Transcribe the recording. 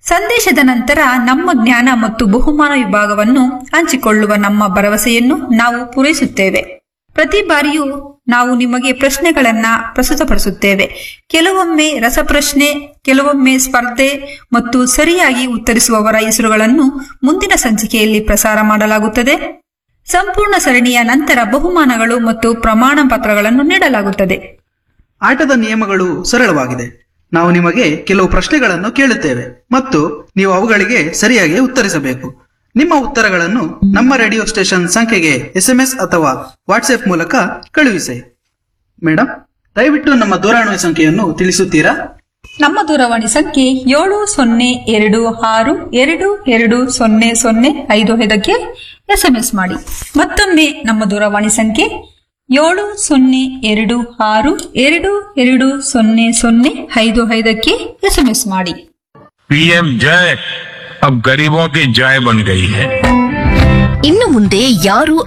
ಸಂದೇಶದ ನಂತರ ನಮ್ಮ ಜ್ಞಾನ ಮತ್ತು ಬಹುಮಾನ ವಿಭಾಗವನ್ನು ಹಂಚಿಕೊಳ್ಳುವ ನಮ್ಮ ಭರವಸೆಯನ್ನು ನಾವು ಪೂರೈಸುತ್ತೇವೆ ಪ್ರತಿ ಬಾರಿಯೂ ನಾವು ನಿಮಗೆ ಪ್ರಶ್ನೆಗಳನ್ನ ಪ್ರಸ್ತುತಪಡಿಸುತ್ತೇವೆ ಕೆಲವೊಮ್ಮೆ ರಸಪ್ರಶ್ನೆ ಕೆಲವೊಮ್ಮೆ ಸ್ಪರ್ಧೆ ಮತ್ತು ಸರಿಯಾಗಿ ಉತ್ತರಿಸುವವರ ಹೆಸರುಗಳನ್ನು ಮುಂದಿನ ಸಂಚಿಕೆಯಲ್ಲಿ ಪ್ರಸಾರ ಮಾಡಲಾಗುತ್ತದೆ ಸಂಪೂರ್ಣ ಸರಣಿಯ ನಂತರ ಬಹುಮಾನಗಳು ಮತ್ತು ಪ್ರಮಾಣ ಪತ್ರಗಳನ್ನು ನೀಡಲಾಗುತ್ತದೆ ಆಟದ ನಿಯಮಗಳು ಸರಳವಾಗಿದೆ ನಾವು ನಿಮಗೆ ಕೆಲವು ಪ್ರಶ್ನೆಗಳನ್ನು ಕೇಳುತ್ತೇವೆ ಮತ್ತು ನೀವು ಅವುಗಳಿಗೆ ಸರಿಯಾಗಿ ಉತ್ತರಿಸಬೇಕು ನಿಮ್ಮ ಉತ್ತರಗಳನ್ನು ನಮ್ಮ ರೇಡಿಯೋ ಸ್ಟೇಷನ್ ಸಂಖ್ಯೆಗೆ ಎಸ್ಎಂಎಸ್ ಅಥವಾ ವಾಟ್ಸ್ಆಪ್ ಮೂಲಕ ಕಳುಹಿಸಿ ಮೇಡಮ್ ದಯವಿಟ್ಟು ನಮ್ಮ ದೂರವಾಣಿ ಸಂಖ್ಯೆಯನ್ನು ತಿಳಿಸುತ್ತೀರಾ ನಮ್ಮ ದೂರವಾಣಿ ಸಂಖ್ಯೆ ಏಳು ಸೊನ್ನೆ ಎರಡು ಆರು ಎರಡು ಎರಡು ಸೊನ್ನೆ ಸೊನ್ನೆ ಐದು ಐದಕ್ಕೆ ಎಸ್ಎಂಎಸ್ ಮಾಡಿ ಮತ್ತೊಮ್ಮೆ ನಮ್ಮ ದೂರವಾಣಿ ಸಂಖ್ಯೆ ಏಳು ಸೊನ್ನೆ ಎರಡು ಆರು ಎರಡು ಎರಡು ಸೊನ್ನೆ ಸೊನ್ನೆ ಐದು ಐದಕ್ಕೆ ಎಸ್ಎಂಎಸ್ ಮಾಡಿ पीएम जय अब गरीबों की जय बन गई है ಇನ್ನು ಮುಂದೆ ಯಾರೂ